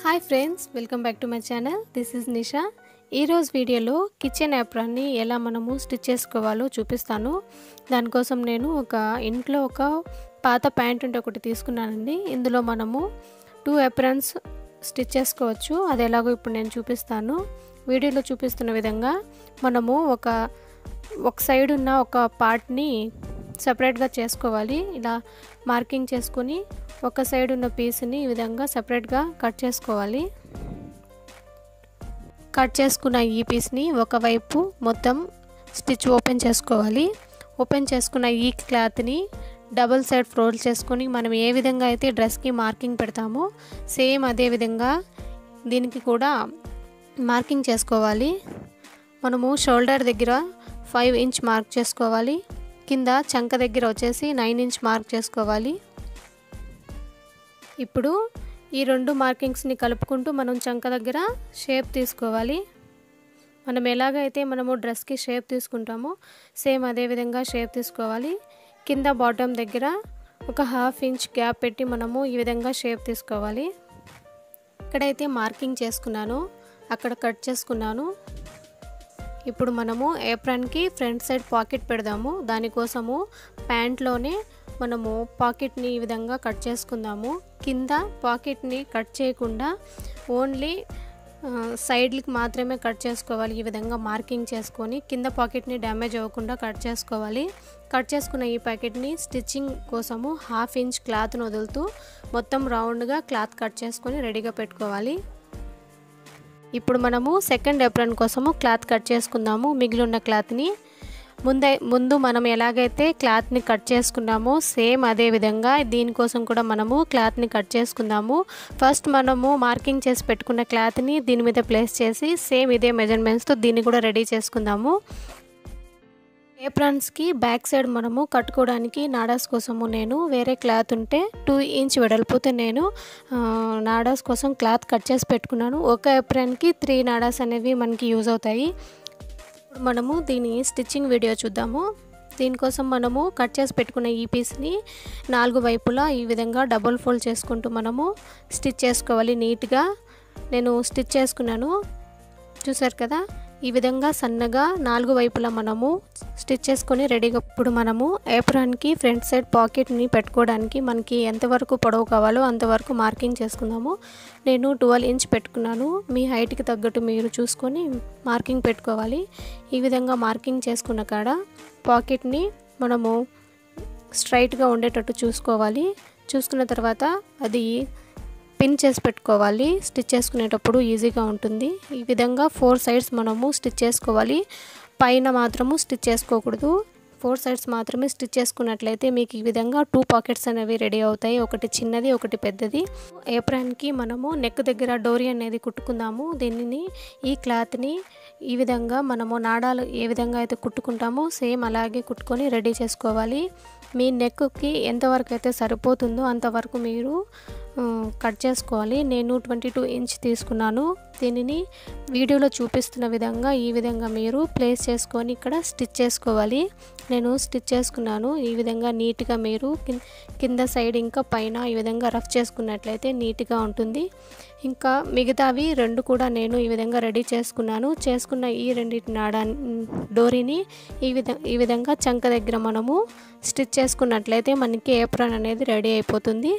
hi friends welcome back to my channel this is Nisha ఈరోజు వీడియోలో kitchen యాప్రాన్ని ఎలా మనము స్టిచ్ చేసుకోవాలో చూపిస్తాను దానికోసం నేను ఒక ఇంట్లో ఒక పాత ప్యాంట్ ఉంటే ఒకటి తీసుకున్నానండి ఇందులో మనము టూ ఎప్రాన్స్ స్టిచ్ చేసుకోవచ్చు అది ఎలాగో ఇప్పుడు నేను చూపిస్తాను వీడియోలో చూపిస్తున్న విధంగా మనము ఒక ఒక సైడ్ ఉన్న ఒక పార్ట్ని సపరేట్గా చేసుకోవాలి ఇలా మార్కింగ్ చేసుకొని ఒక సైడ్ ఉన్న పీస్ని ఈ విధంగా సపరేట్గా కట్ చేసుకోవాలి కట్ చేసుకున్న ఈ పీస్ని ఒకవైపు మొత్తం స్టిచ్ ఓపెన్ చేసుకోవాలి ఓపెన్ చేసుకున్న ఈ క్లాత్ని డబుల్ సైడ్ ఫోల్డ్ చేసుకొని మనం ఏ విధంగా అయితే డ్రెస్కి మార్కింగ్ పెడతామో సేమ్ అదే విధంగా దీనికి కూడా మార్కింగ్ చేసుకోవాలి మనము షోల్డర్ దగ్గర ఫైవ్ ఇంచ్ మార్క్ చేసుకోవాలి కింద చంక దగ్గర వచ్చేసి నైన్ ఇంచ్ మార్క్ చేసుకోవాలి ఇప్పుడు ఈ రెండు మార్కింగ్స్ని కలుపుకుంటూ మనం చంక దగ్గర షేప్ తీసుకోవాలి మనం ఎలాగైతే మనము డ్రెస్కి షేప్ తీసుకుంటామో సేమ్ అదే విధంగా షేప్ తీసుకోవాలి కింద బాటమ్ దగ్గర ఒక హాఫ్ ఇంచ్ గ్యాప్ పెట్టి మనము ఈ విధంగా షేప్ తీసుకోవాలి ఎక్కడైతే మార్కింగ్ చేసుకున్నానో అక్కడ కట్ చేసుకున్నాను ఇప్పుడు మనము ఏప్రాన్కి ఫ్రంట్ సైడ్ పాకెట్ పెడదాము దానికోసము ప్యాంట్లోనే మనము పాకెట్ని ఈ విధంగా కట్ చేసుకుందాము కింద పాకెట్ని కట్ చేయకుండా ఓన్లీ సైడ్లకి మాత్రమే కట్ చేసుకోవాలి ఈ విధంగా మార్కింగ్ చేసుకొని కింద పాకెట్ని డ్యామేజ్ అవ్వకుండా కట్ చేసుకోవాలి కట్ చేసుకున్న ఈ ప్యాకెట్ని స్టిచ్చింగ్ కోసము హాఫ్ ఇంచ్ క్లాత్ను వదులుతూ మొత్తం రౌండ్గా క్లాత్ కట్ చేసుకొని రెడీగా పెట్టుకోవాలి ఇప్పుడు మనము సెకండ్ ఎప్రన్ కోసము క్లాత్ కట్ చేసుకుందాము మిగిలి ఉన్న క్లాత్ని ముందే ముందు మనం ఎలాగైతే క్లాత్ని కట్ చేసుకున్నామో సేమ్ అదే విధంగా దీనికోసం కూడా మనము క్లాత్ని కట్ చేసుకుందాము ఫస్ట్ మనము మార్కింగ్ చేసి పెట్టుకున్న క్లాత్ని దీని మీద ప్లేస్ చేసి సేమ్ ఇదే మెజర్మెంట్స్తో దీన్ని కూడా రెడీ చేసుకుందాము ఏప్రాన్స్కి బ్యాక్ సైడ్ మనము కట్టుకోవడానికి నాడాస్ కోసము నేను వేరే క్లాత్ ఉంటే టూ ఇంచ్ వెడల్పుతో నేను నాడాస్ కోసం క్లాత్ కట్ చేసి పెట్టుకున్నాను ఒక ఏప్రాన్కి త్రీ నాడాస్ అనేవి మనకి యూజ్ అవుతాయి ఇప్పుడు మనము దీని స్టిచ్చింగ్ వీడియో చూద్దాము దీనికోసం మనము కట్ చేసి పెట్టుకున్న ఈ పీస్ని నాలుగు వైపులా ఈ విధంగా డబుల్ ఫోల్డ్ చేసుకుంటూ మనము స్టిచ్ చేసుకోవాలి నీట్గా నేను స్టిచ్ చేసుకున్నాను చూసారు కదా ఈ విధంగా సన్నగా నాలుగు వైపులా మనము స్టిచ్ చేసుకొని రెడీగా ఇప్పుడు మనము ఏప్రాన్కి ఫ్రంట్ సైడ్ పాకెట్ని పెట్టుకోవడానికి మనకి ఎంతవరకు పొడవు కావాలో అంతవరకు మార్కింగ్ చేసుకుందాము నేను ట్వెల్వ్ ఇంచ్ పెట్టుకున్నాను మీ హైట్కి తగ్గట్టు మీరు చూసుకొని మార్కింగ్ పెట్టుకోవాలి ఈ విధంగా మార్కింగ్ చేసుకున్న కాడ పాకెట్ని మనము స్ట్రైట్గా ఉండేటట్టు చూసుకోవాలి చూసుకున్న తర్వాత అది పిన్ చేసి పెట్టుకోవాలి స్టిచ్ చేసుకునేటప్పుడు ఈజీగా ఉంటుంది ఈ విధంగా ఫోర్ సైడ్స్ మనము స్టిచ్ చేసుకోవాలి పైన మాత్రము స్టిచ్ చేసుకోకూడదు ఫోర్ సైడ్స్ మాత్రమే స్టిచ్ చేసుకున్నట్లయితే మీకు ఈ విధంగా టూ పాకెట్స్ అనేవి రెడీ అవుతాయి ఒకటి చిన్నది ఒకటి పెద్దది ఏప్రాన్కి మనము నెక్ దగ్గర డోరీ అనేది కుట్టుకుందాము దీనిని ఈ క్లాత్ని ఈ విధంగా మనము నాడాలు ఏ విధంగా అయితే కుట్టుకుంటామో సేమ్ అలాగే కుట్టుకొని రెడీ చేసుకోవాలి మీ నెక్కి ఎంతవరకు అయితే సరిపోతుందో అంతవరకు మీరు కట్ చేసుకోవాలి నేను ట్వంటీ టూ ఇంచ్ తీసుకున్నాను దీనిని వీడియోలో చూపిస్తున్న విధంగా ఈ విధంగా మీరు ప్లేస్ చేసుకొని ఇక్కడ స్టిచ్ చేసుకోవాలి నేను స్టిచ్ చేసుకున్నాను ఈ విధంగా నీట్గా మీరు కింద సైడ్ ఇంకా పైన ఈ విధంగా రఫ్ చేసుకున్నట్లయితే నీట్గా ఉంటుంది ఇంకా మిగతావి రెండు కూడా నేను ఈ విధంగా రెడీ చేసుకున్నాను చేసుకున్న ఈ రెండింటి నాడా డోరీని ఈ విధ ఈ విధంగా చంక దగ్గర మనము స్టిచ్ చేసుకున్నట్లయితే మనకి ఏప్రాన్ అనేది రెడీ అయిపోతుంది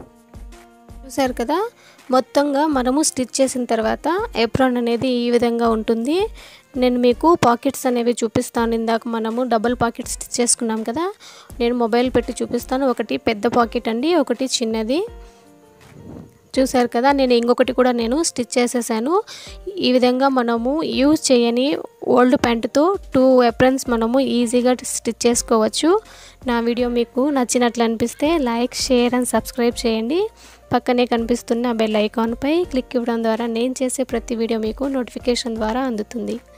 చూసారు కదా మొత్తంగా మనము స్టిచ్ చేసిన తర్వాత ఎప్రాన్ అనేది ఈ విధంగా ఉంటుంది నేను మీకు పాకెట్స్ అనేవి చూపిస్తాను ఇందాక మనము డబుల్ పాకెట్ స్టిచ్ చేసుకున్నాం కదా నేను మొబైల్ పెట్టి చూపిస్తాను ఒకటి పెద్ద పాకెట్ అండి ఒకటి చిన్నది చూసారు కదా నేను ఇంకొకటి కూడా నేను స్టిచ్ చేసేసాను ఈ విధంగా మనము యూజ్ చేయని ఓల్డ్ ప్యాంటుతో టూ ఎప్రన్స్ మనము ఈజీగా స్టిచ్ చేసుకోవచ్చు నా వీడియో మీకు నచ్చినట్లు అనిపిస్తే లైక్ షేర్ అండ్ సబ్స్క్రైబ్ చేయండి పక్కనే కనిపిస్తున్న బెల్ ఐకాన్పై క్లిక్ ఇవ్వడం ద్వారా నేను చేసే ప్రతి వీడియో మీకు నోటిఫికేషన్ ద్వారా అందుతుంది